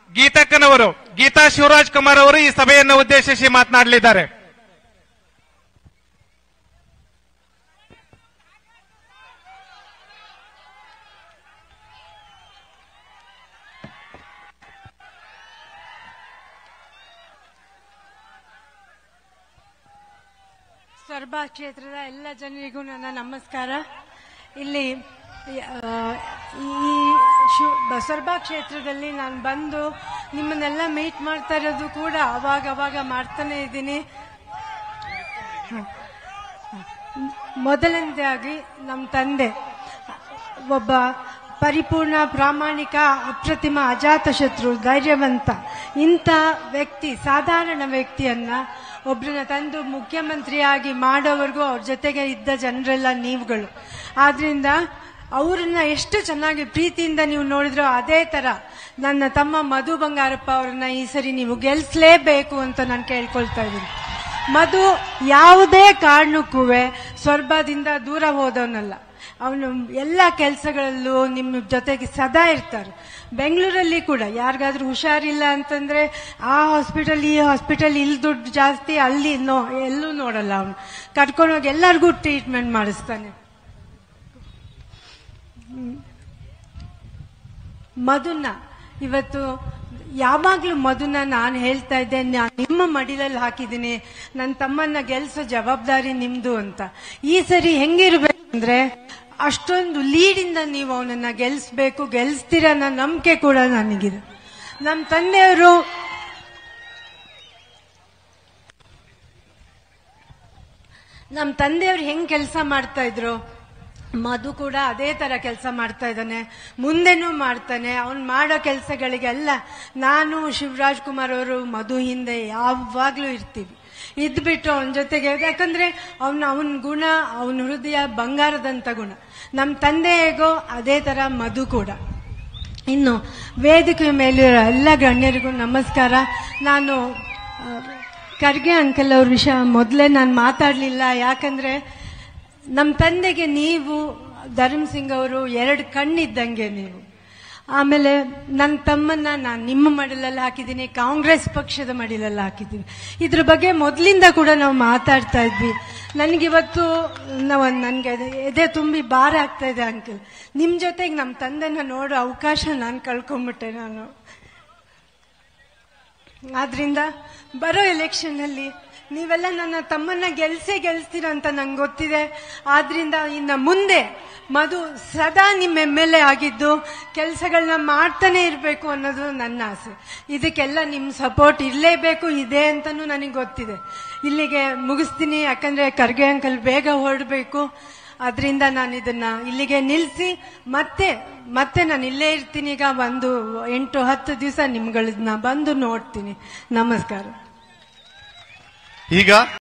ಗೀತಕ್ಕನವರು ಗೀತಾ ಶಿವರಾಜ್ ಕುಮಾರ್ ಅವರು ಈ ಸಭೆಯನ್ನು ಉದ್ದೇಶಿಸಿ ಮಾತನಾಡಲಿದ್ದಾರೆ ಸೊರಬ ಕ್ಷೇತ್ರದ ಎಲ್ಲ ಜನರಿಗೂ ನನ್ನ ನಮಸ್ಕಾರ ಇಲ್ಲಿ ಆ, ಈ ಶು- ಬಸರ್ಬಾ ಕ್ಷೇತ್ರದಲ್ಲಿ ನಾನು ಬಂದು ನಿಮ್ಮನ್ನೆಲ್ಲ ಮೀಟ್ ಮಾಡ್ತಾ ಇರೋದು ಕೂಡ ಅವಾಗ ಅವಾಗ ಮಾಡ್ತಾನೆ ಇದ್ದೀನಿ ಮೊದಲನೇದಾಗಿ ನಮ್ಮ ತಂದೆ ಒಬ್ಬ ಪರಿಪೂರ್ಣ ಪ್ರಾಮಾಣಿಕ ಅಪ್ರತಿಮ ಅಜಾತಶತ್ರು ಧೈರ್ಯವಂತ ಇಂಥ ವ್ಯಕ್ತಿ ಸಾಧಾರಣ ವ್ಯಕ್ತಿಯನ್ನ ಒಬ್ಬರನ್ನ ತಂದು ಮುಖ್ಯಮಂತ್ರಿಯಾಗಿ ಮಾಡೋವರೆಗೂ ಅವ್ರ ಜೊತೆಗೆ ಇದ್ದ ಜನರೆಲ್ಲ ನೀವುಗಳು ಆದ್ರಿಂದ ಅವ್ರನ್ನ ಎಷ್ಟು ಚೆನ್ನಾಗಿ ಪ್ರೀತಿಯಿಂದ ನೀವು ನೋಡಿದ್ರೋ ಅದೇ ತರ ನನ್ನ ತಮ್ಮ ಮಧು ಬಂಗಾರಪ್ಪ ಅವ್ರನ್ನ ಈ ಸರಿ ನೀವು ಗೆಲ್ಸ್ಲೇಬೇಕು ಅಂತ ನಾನು ಕೇಳ್ಕೊಳ್ತಾ ಇದ್ದೀನಿ ಮಧು ಯಾವುದೇ ಕಾರಣಕ್ಕೂ ಸ್ವರ್ಭದಿಂದ ದೂರ ಹೋದವನಲ್ಲ ಅವನು ಎಲ್ಲ ಕೆಲಸಗಳಲ್ಲೂ ನಿಮ್ಮ ಜೊತೆಗೆ ಸದಾ ಇರ್ತಾರೆ ಬೆಂಗಳೂರಲ್ಲಿ ಕೂಡ ಯಾರಿಗಾದ್ರೂ ಹುಷಾರಿಲ್ಲ ಅಂತಂದ್ರೆ ಆ ಹಾಸ್ಪಿಟಲ್ ಈ ಹಾಸ್ಪಿಟಲ್ ಇಲ್ಲಿ ದುಡ್ಡು ಜಾಸ್ತಿ ಅಲ್ಲಿ ನೋ ಎಲ್ಲೂ ನೋಡಲ್ಲ ಅವನು ಕರ್ಕೊಂಡೋಗಿ ಎಲ್ಲರಿಗೂ ಟ್ರೀಟ್ಮೆಂಟ್ ಮಾಡಿಸ್ತಾನೆ ಮಧುನ ಇವತ್ತು ಯಾವಾಗ್ಲೂ ಮಧುನ ನಾನು ಹೇಳ್ತಾ ಇದ್ದೆ ನಾನ್ ನಿಮ್ಮ ಮಡಿಲಲ್ಲಿ ಹಾಕಿದ್ದೀನಿ ನನ್ನ ತಮ್ಮನ್ನ ಗೆಲ್ಸೋ ಜವಾಬ್ದಾರಿ ನಿಮ್ದು ಅಂತ ಈ ಸರಿ ಹೆಂಗಿರ್ಬೇಕಂದ್ರೆ ಅಷ್ಟೊಂದು ಲೀಡಿಂದ ನೀವು ಅವನನ್ನ ಗೆಲ್ಸ್ಬೇಕು ಗೆಲ್ಸ್ತೀರ ಅನ್ನೋ ನಂಬಿಕೆ ಕೂಡ ನನಗಿದೆ ನಮ್ಮ ತಂದೆಯವರು ನಮ್ಮ ತಂದೆಯವ್ರು ಹೆಂಗ್ ಕೆಲಸ ಮಾಡ್ತಾ ಇದ್ರು ಮಧು ಕೂಡ ಅದೇ ತರ ಕೆಲಸ ಮಾಡ್ತಾ ಇದ್ದಾನೆ ಮುಂದೆನೂ ಮಾಡ್ತಾನೆ ಅವ್ನು ಮಾಡೋ ಕೆಲಸಗಳಿಗೆಲ್ಲ ನಾನು ಶಿವರಾಜ್ ಕುಮಾರ್ ಅವರು ಮಧು ಹಿಂದೆ ಯಾವಾಗ್ಲೂ ಇರ್ತೀವಿ ಇದ್ಬಿಟ್ಟು ಅವನ ಜೊತೆಗೆ ಯಾಕಂದ್ರೆ ಅವನ ಅವನ ಗುಣ ಅವನ ಹೃದಯ ಬಂಗಾರದಂತ ಗುಣ ನಮ್ಮ ತಂದೆ ಹೇಗೋ ಅದೇ ತರ ಮಧು ಕೂಡ ಇನ್ನು ವೇದಿಕೆ ಮೇಲಿರೋ ಎಲ್ಲ ಗಣ್ಯರಿಗೂ ನಮಸ್ಕಾರ ನಾನು ಆ, ಖರ್ಗೆ ಅಂಕಲ್ ಅವ್ರ ವಿಷಯ ಮೊದಲೇ ನಾನು ಮಾತಾಡಲಿಲ್ಲ ಯಾಕಂದ್ರೆ ನಮ್ಮ ತಂದೆಗೆ ನೀವು ಧರ್ಮ್ ಸಿಂಗ್ ಅವರು ಎರಡು ಕಣ್ಣಿದ್ದಂಗೆ ನೀವು ಆಮೇಲೆ ನನ್ನ ತಮ್ಮನ್ನ ನಾನು ನಿಮ್ಮ ಮಡಿಲಲ್ಲಿ ಹಾಕಿದ್ದೀನಿ ಕಾಂಗ್ರೆಸ್ ಪಕ್ಷದ ಮಡಿಲಲ್ಲಿ ಹಾಕಿದ್ದೀನಿ ಇದ್ರ ಬಗ್ಗೆ ಮೊದಲಿಂದ ಕೂಡ ನಾವು ಮಾತಾಡ್ತಾ ಇದ್ವಿ ನನಗಿವತ್ತು ನಾವು ನನಗೆ ಎದೆ ತುಂಬಿ ಭಾರ ಆಗ್ತಾ ಇದೆ ಅಂಕಲ್ ನಿಮ್ಮ ಜೊತೆಗೆ ನಮ್ಮ ತಂದೆನ ನೋಡೋ ಅವಕಾಶ ನಾನು ಕಳ್ಕೊಂಡ್ಬಿಟ್ಟೆ ನಾನು ಆದ್ರಿಂದ ಬರೋ ಎಲೆಕ್ಷನ್ ಅಲ್ಲಿ ನೀವೆಲ್ಲ ನನ್ನ ತಮ್ಮನ್ನ ಗೆಲ್ಸೇ ಗೆಲ್ಸ್ತೀರ ಅಂತ ನಂಗೆ ಗೊತ್ತಿದೆ ಆದ್ರಿಂದ ಇನ್ನ ಮುಂದೆ ಮಧು ಸದಾ ನಿಮ್ಮ ಎಮ್ ಎಲ್ ಎ ಆಗಿದ್ದು ಕೆಲಸಗಳನ್ನ ಮಾಡ್ತಾನೆ ಇರಬೇಕು ಅನ್ನೋದು ನನ್ನ ಆಸೆ ಇದಕ್ಕೆಲ್ಲ ನಿಮ್ಮ ಸಪೋರ್ಟ್ ಇರಲೇಬೇಕು ಇದೆ ಅಂತನೂ ನನಗೆ ಗೊತ್ತಿದೆ ಇಲ್ಲಿಗೆ ಮುಗಿಸ್ತೀನಿ ಯಾಕಂದ್ರೆ ಖರ್ಗೆ ಅಂಕಲ್ ಬೇಗ ಹೊರಡಬೇಕು ಅದರಿಂದ ನಾನು ಇದನ್ನ ಇಲ್ಲಿಗೆ ನಿಲ್ಲಿಸಿ ಮತ್ತೆ ಮತ್ತೆ ನಾನು ಇಲ್ಲೇ ಇರ್ತೀನಿ ಈಗ ಒಂದು ಎಂಟು ಹತ್ತು ದಿವಸ ನಿಮ್ಗಳನ್ನ ಬಂದು ನೋಡ್ತೀನಿ ನಮಸ್ಕಾರ ಈಗ